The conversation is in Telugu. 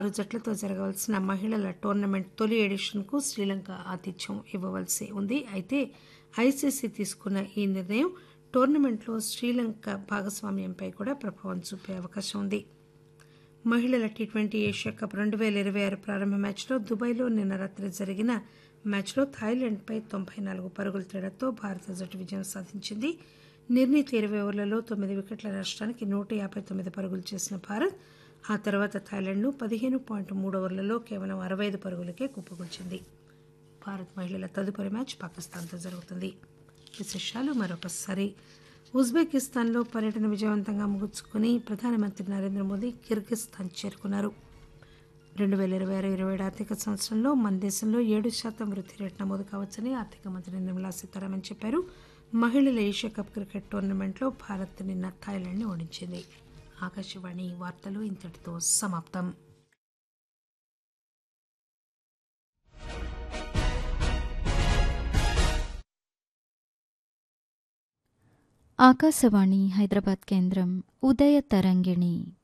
ఆరు జట్లతో జరగవలసిన మహిళల టోర్నమెంట్ తొలి ఎడిషన్కు శ్రీలంక ఆతిథ్యం ఇవ్వవలసి ఉంది అయితే ఐసీసీ తీసుకున్న ఈ నిర్ణయం టోర్నమెంట్లో శ్రీలంక భాగస్వామ్యంపై కూడా ప్రభావం చూపే అవకాశం ఉంది మహిళల టీ ట్వంటీ ఏషియా కప్ రెండు వేల ఇరవై ఆరు ప్రారంభ మ్యాచ్లో దుబాయ్లో నిన్న రాత్రి జరిగిన మ్యాచ్లో థాయిలాండ్పై తొంభై నాలుగు పరుగుల తేడాతో భారత జట్టు విజయం సాధించింది నిర్ణీత ఇరవై ఓవర్లలో తొమ్మిది వికెట్ల నష్టానికి నూట యాభై తొమ్మిది పరుగులు చేసిన భారత్ ఆ తర్వాత థాయిలాండ్ను పదిహేను పాయింట్ మూడు ఓవర్లలో కేవలం అరవై ఐదు పరుగులకే కుప్పకూల్చింది భారత్ మహిళల తదుపరి మ్యాచ్ పాకిస్తాన్తో జరుగుతుంది విశేషాలు మరొకసారి ఉజ్బెకిస్తాన్లో పర్యటన విజయవంతంగా ముగించుకుని ప్రధానమంత్రి నరేంద్ర మోదీ కిర్గిస్థాన్ చేరుకున్నారు రెండు వేల ఇరవై ఆరు ఇరవై ఏడు ఆర్థిక సంవత్సరంలో మన దేశంలో ఏడు శాతం వృద్ధి రేటు నమోదు కావచ్చని ఆర్థిక మంత్రి నిర్మలా సీతారామన్ చెప్పారు మహిళల ఏషియా కప్ క్రికెట్ టోర్నమెంట్లో భారత్ నిన్న థాయిలాండ్ని ఓడించింది ఆకాశవాణి వార్తలు ఇంతటితో సమాప్తం ఆకాశవాణి హైదరాబాద్ కేంద్రం ఉదయ తరంగిణి